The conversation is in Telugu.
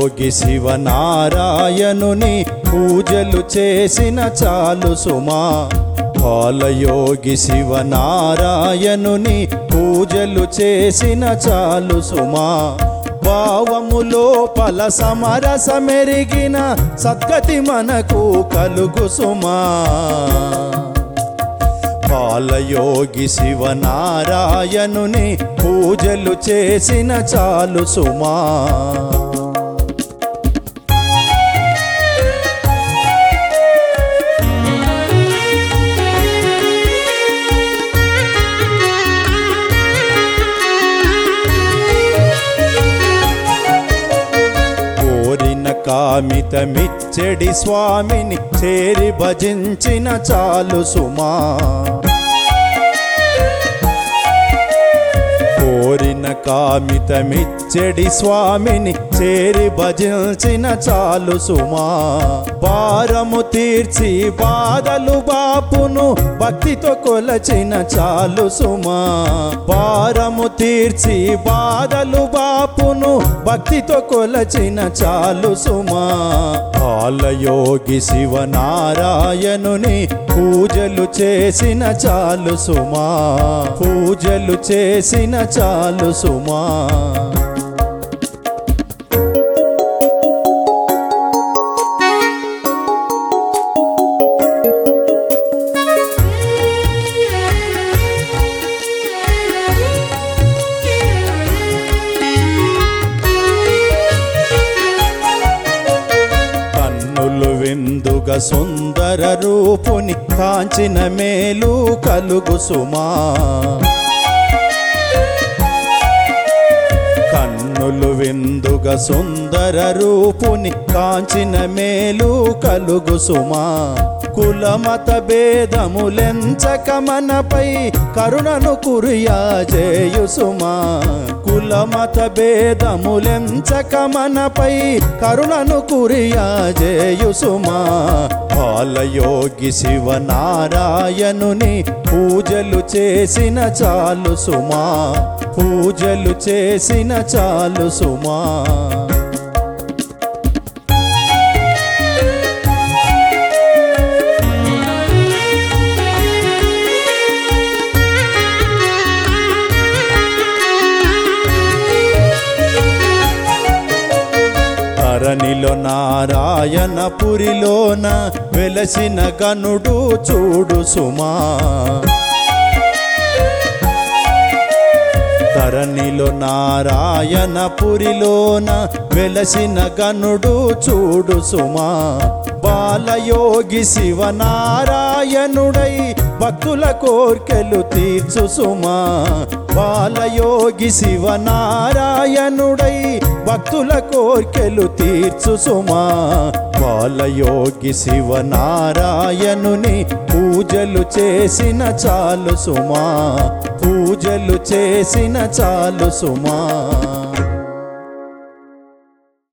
బాలయోగి శివనారాయణుని పూజలు చేసిన చాలు సుమా బాలయోగి శివనారాయణుని పూజలు చేసిన చాలు సుమా భావములో పల సమరసమెరిగిన సద్గతి మనకు కలుగు సుమా బాలయోగి శివనారాయణుని పూజలు చేసిన చాలు సుమా కోరిన కామితమిచ్చడి స్వామిని చేరి భజించిన చాలు సుమా కోరిన కామితమిచ్చడి స్వామిని చేరి భజించిన చాలు సుమా భారము తీర్చి బాధలు బాపును భక్తితో కొలచిన చాలు సుమా భారము తీర్చి బాధలు బాపును భక్తితో కొలచిన చాలు సుమా బాలయోగి శివనారాయణుని పూజలు చేసిన చాలు సుమా పూజలు చేసిన చాలు సుమా కన్నులు విందుగా సుందర రూపుని కాంచిన మేలు కలుగు సుమా కన్నులు విందుగా సుందర రూపుని కాంచిన మేలు కలుగు సుమా కులమత భేదములెంచక మనపై కరుణను కురియా చేయు సుమా కులమత భేదములెంచక మనపై కరుణను కురియా చేయు సుమా బాలయోగి శివనారాయణుని పూజలు చేసిన చాలు సుమా పూజలు చేసిన చాలు సుమా ధరణిలో నారాయణపురిలోన వెలసిన గనుడు చూడు సుమా ధరణిలో నారాయణపురిలోన వెలసిన గనుడు చూడు సుమా బాలయోగి శివనారాయణుడై భక్తుల కోర్కెలు తీర్చు సుమా బాలయోగి శివనారాయణుడై భక్తుల కోర్కెలు తీర్చు సుమా బాలయోగి శివనారాయణుని పూజలు చేసిన చాలు సుమా పూజలు చేసిన చాలు సుమా